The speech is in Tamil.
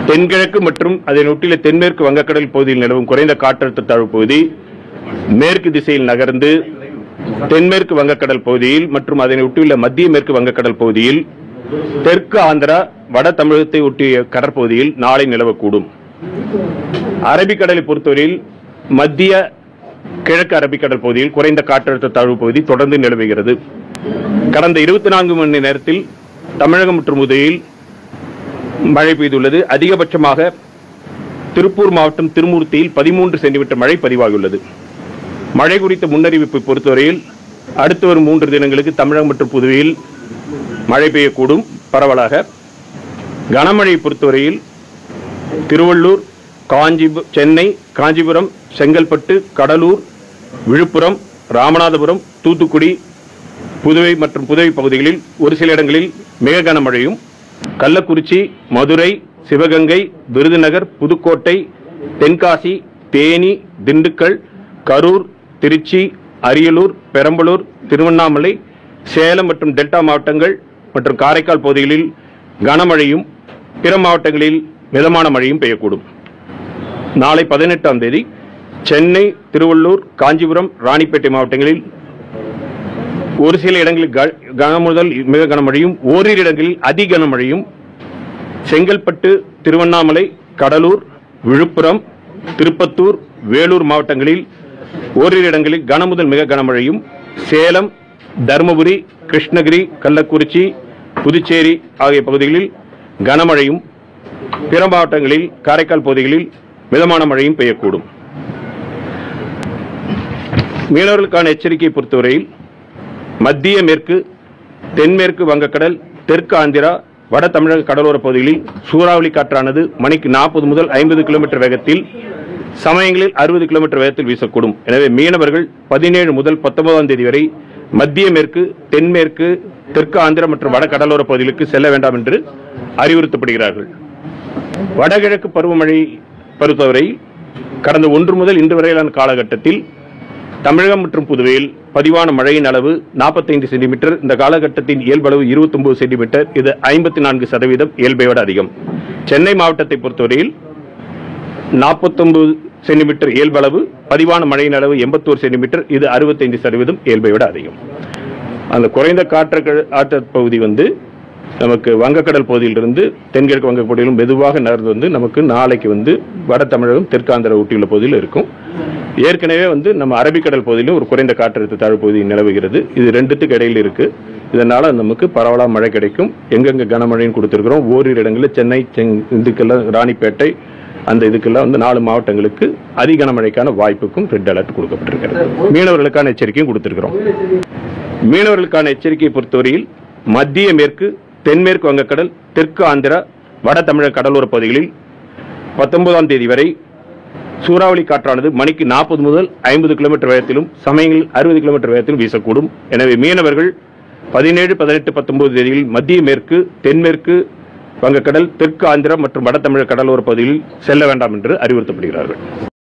தென்கிழக்கு மற்றும் அதனை ஒட்டிய தென்மேற்கு வங்கக்கடல் பகுதியில் நிலவும் குறைந்த காற்றழுத்த தாழ்வு பகுதி மேற்கு திசையில் நகர்ந்து தென்மேற்கு வங்கக்கடல் பகுதியில் மற்றும் அதனை ஒட்டியுள்ள மத்திய மேற்கு வங்கக்கடல் பகுதியில் தெற்கு ஆந்திரா வட தமிழகத்தை ஒட்டிய கடற்பகுதியில் நாளை நிலவக்கூடும் அரபிக்கடலை பொறுத்தவரையில் மத்திய கிழக்கு அரபிக்கடல் பகுதியில் குறைந்த காற்றழுத்த தாழ்வு பகுதி தொடர்ந்து நிலவுகிறது கடந்த இருபத்தி நான்கு மணி நேரத்தில் தமிழகம் மற்றும் உதவியில் மழை பெய்துள்ளது அதிகபட்சமாக திருப்பூர் மாவட்டம் திருமூர்த்தியில் பதிமூன்று சென்டிமீட்டர் மழை பதிவாகியுள்ளது மழை குறித்த முன்னறிவிப்பை பொறுத்தவரையில் அடுத்து வரும் மூன்று தினங்களுக்கு தமிழகம் மற்றும் புதுவையில் மழை பெய்யக்கூடும் பரவலாக கனமழையை பொறுத்தவரையில் திருவள்ளூர் காஞ்சிபு சென்னை காஞ்சிபுரம் செங்கல்பட்டு கடலூர் விழுப்புரம் ராமநாதபுரம் தூத்துக்குடி புதுவை மற்றும் புதுவை பகுதிகளில் ஒரு சில இடங்களில் மிக கனமழையும் கள்ளக்குறிச்சி மதுரை சிவகங்கை விருதுநகர் புதுக்கோட்டை தென்காசி தேனி திண்டுக்கல் கரூர் திருச்சி அரியலூர் பெரம்பலூர் திருவண்ணாமலை சேலம் மற்றும் டெல்டா மாவட்டங்கள் மற்றும் காரைக்கால் பகுதிகளில் கனமழையும் பிற மாவட்டங்களில் மிதமான மழையும் பெய்யக்கூடும் நாளை பதினெட்டாம் தேதி சென்னை திருவள்ளூர் காஞ்சிபுரம் ராணிப்பேட்டை மாவட்டங்களில் ஒரு சில இடங்களில் க- கன முதல் மிக கனமழையும் ஓரிரு இடங்களில் அதி கனமழையும் செங்கல்பட்டு திருவண்ணாமலை கடலூர் விழுப்புரம் திருப்பத்தூர் வேலூர் மாவட்டங்களில் ஓரிரு இடங்களில் கன முதல் மிக கனமழையும் சேலம் தருமபுரி கிருஷ்ணகிரி கள்ளக்குறிச்சி புதுச்சேரி ஆகிய பகுதிகளில் கனமழையும் பிற மாவட்டங்களில் காரைக்கால் பகுதிகளில் மிதமான மழையும் பெய்யக்கூடும் மீனவர்களுக்கான எச்சரிக்கையை பொறுத்தவரையில் மத்திய மேற்கு தென்மேற்கு வங்கக்கடல் தெற்கு ஆந்திரா வட தமிழக கடலோர பகுதிகளில் சூறாவளி காற்றானது மணிக்கு நாற்பது முதல் ஐம்பது கிலோமீட்டர் வேகத்தில் சமயங்களில் அறுபது கிலோமீட்டர் வேகத்தில் வீசக்கூடும் எனவே மீனவர்கள் பதினேழு முதல் பத்தொன்பதாம் தேதி வரை மத்திய மேற்கு தென்மேற்கு தெற்கு ஆந்திரா மற்றும் வட கடலோர பகுதிகளுக்கு செல்ல வேண்டாம் என்று அறிவுறுத்தப்படுகிறார்கள் வடகிழக்கு பருவமழை பொறுத்தவரை கடந்த ஒன்று முதல் இன்று வரையிலான காலகட்டத்தில் தமிழகம் மற்றும் புதுவையில் பதிவான மழையின் அளவு 45 சென்டிமீட்டர் இந்த காலகட்டத்தின் இயல்பளவு 29 சென்டிமீட்டர் இது ஐம்பத்தி நான்கு சதவீதம் இயல்பை விட அதிகம் சென்னை மாவட்டத்தை பொறுத்தவரையில் 49 சென்டிமீட்டர் இயல்பளவு பதிவான மழையின் அளவு 81 சென்டிமீட்டர் இது 65 சதவீதம் இயல்பை விட அதிகம் அந்த குறைந்த காற்று ஆற்ற பகுதி வந்து நமக்கு வங்கக்கடல் பகுதியிலிருந்து தென்கிழக்கு வங்க பகுதியிலும் மெதுவாக நகர்ந்து வந்து நமக்கு நாளைக்கு வந்து வட தமிழகம் தெற்காந்திர ஒட்டியுள்ள பகுதியில் இருக்கும் ஏற்கனவே வந்து நம்ம அரபிக்கடல் பகுதியிலும் ஒரு குறைந்த காற்றழுத்த தாழ்வு பகுதி நிலவுகிறது இது ரெண்டுத்துக்கு இடையில் இருக்கு இதனால நமக்கு பரவலா மழை கிடைக்கும் எங்கெங்க கனமழைன்னு கொடுத்துருக்கிறோம் ஓரிரு இடங்களில் சென்னை செங் இதுக்கெல்லாம் ராணிப்பேட்டை அந்த இதுக்கெல்லாம் வந்து நாலு மாவட்டங்களுக்கு அதி கனமழைக்கான வாய்ப்புக்கும் ரெட் அலர்ட் கொடுக்கப்பட்டிருக்கிறது மீனவர்களுக்கான எச்சரிக்கையும் கொடுத்திருக்கிறோம் மீனவர்களுக்கான எச்சரிக்கையை பொறுத்தவரையில் மத்திய மேற்கு தென்மேற்கு வங்கக்கடல் தெற்கு ஆந்திரா வட தமிழக கடலோர பகுதிகளில் பத்தொன்பதாம் தேதி வரை சூறாவளி காற்றானது மணிக்கு நாற்பது முதல் ஐம்பது கிலோமீட்டர் வேகத்திலும் சமயங்களில் அறுபது கிலோமீட்டர் வேகத்திலும் வீசக்கூடும் எனவே மீனவர்கள் பதினேழு பதினெட்டு பத்தொன்பது தேதியில் மத்திய மேற்கு தென்மேற்கு வங்கக்கடல் தெற்கு ஆந்திரா மற்றும் வட தமிழக கடலோர பகுதிகளில் செல்ல வேண்டாம் என்று அறிவுறுத்தப்படுகிறார்கள்